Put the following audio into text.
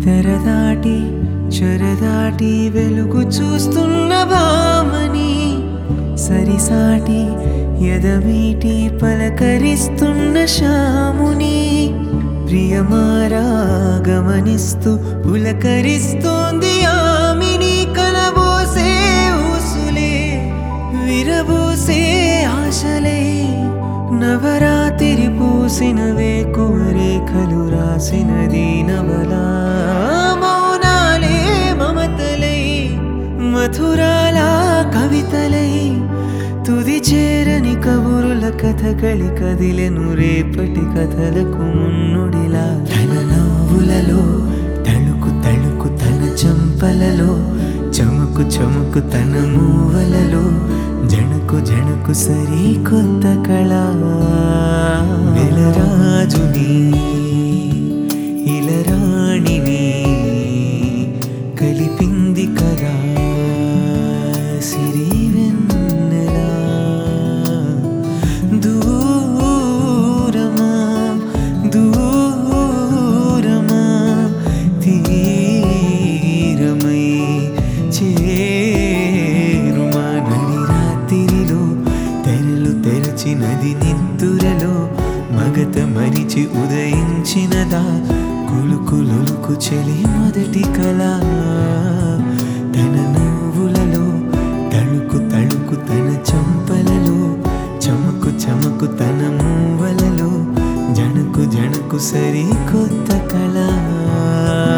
తెరదాటి చెరదాటి వెలుగు చూస్తున్న భామని సరిసాటి ఎదమీటి పలకరిస్తున్న శాముని ప్రియమారా గమనిస్తూ పులకరిస్తోంది ఆమిని కలబోసే ఊసులే విరబోసే ఆశలే నవరాత్రి పూసినవే కోరేఖలు రాసినది నవలా మౌనాలే మమతలై మధురాల కవితలై తుది చేరని కబురుల కథకళి కదిలెను రేపటి కథలకు మున్నుడిలా తన నవ్వులలో తళుకు తళుకు తన చంపలలో చముకు చముకు తన మూవలలో జణకు జణకు సరి కొత్త కళ నెలరాజుని ఇలరాణిని కలిపింది కదా సిరి వెన్నెలా దూరమా దూరమా తీరమై చేరుమా నడి రాత్రిలో తెరలు తెరచినది నిద్దురలో మగత మరిచి ఉదయించినదా కులుకులుకు చెలి మొదటి కళ తన నవ్వులలో తళుకు తళుకు తన చంపలలో చమకు చమకు తన మూవలలో జణకు జణకు సరి కొత్త కళ